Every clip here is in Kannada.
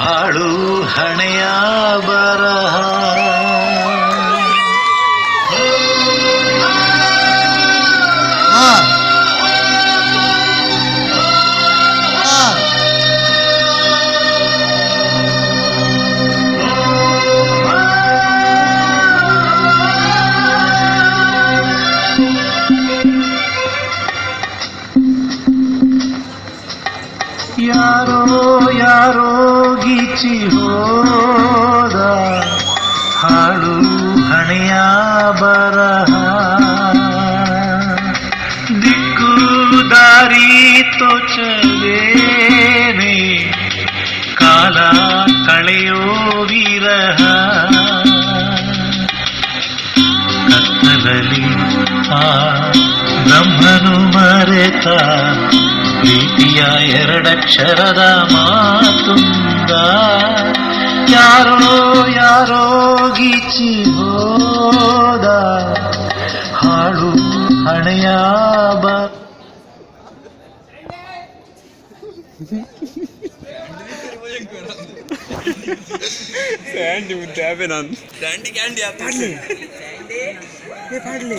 ಹಾಳು ಹಣೆಯ ಬರಹ ಹಾ ಹಾ ಯಾರೋ ಯಾರೋ ಗೀಚಿ ಹೋದ ಹಾಳು ಹಣೆಯ ಬರಹ ದಿಕ್ಕು ದಾರಿ ತೋಚಲೇನೆ ಕಾಲ ಕಳೆಯೋ ವಿರಹ ಕತ್ತಲಲ್ಲಿ ಆ ಬ್ರಹ್ಮನು ಮರೆತ ಪ್ರೀತಿಯ ಎರಡಕ್ಷರದ ಮಾತುಂದ ಯಾರೋ ಯಾರೋ ಗೀಚಿ ಹೋದ ಹಾಳು ಹಣೆಯ ಬ ಸ್ಯಾಂಡಿ ಮುದ್ದೆ ಆಪೆ ನಾನು ಸ್ಯಾಂಡಿ ಕ್ಯಾಂಡಿ ಆತ ಏ ಪಾಡ್ಲಿ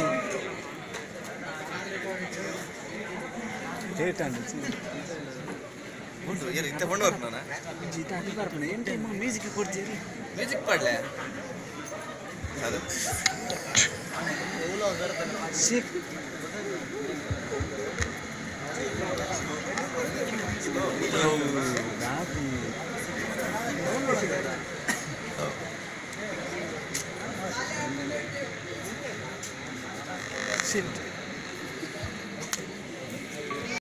ಉಂಟು ಏನು ಇತ್ತೆ ಕೊಂಡು ನಾನು ಮ್ಯೂಸಿಕ್ ಕೊಡ್ತೀರಿ ಮ್ಯೂಸಿಕ್ ಪಾಡ್ಲೆ ಅದು Shit.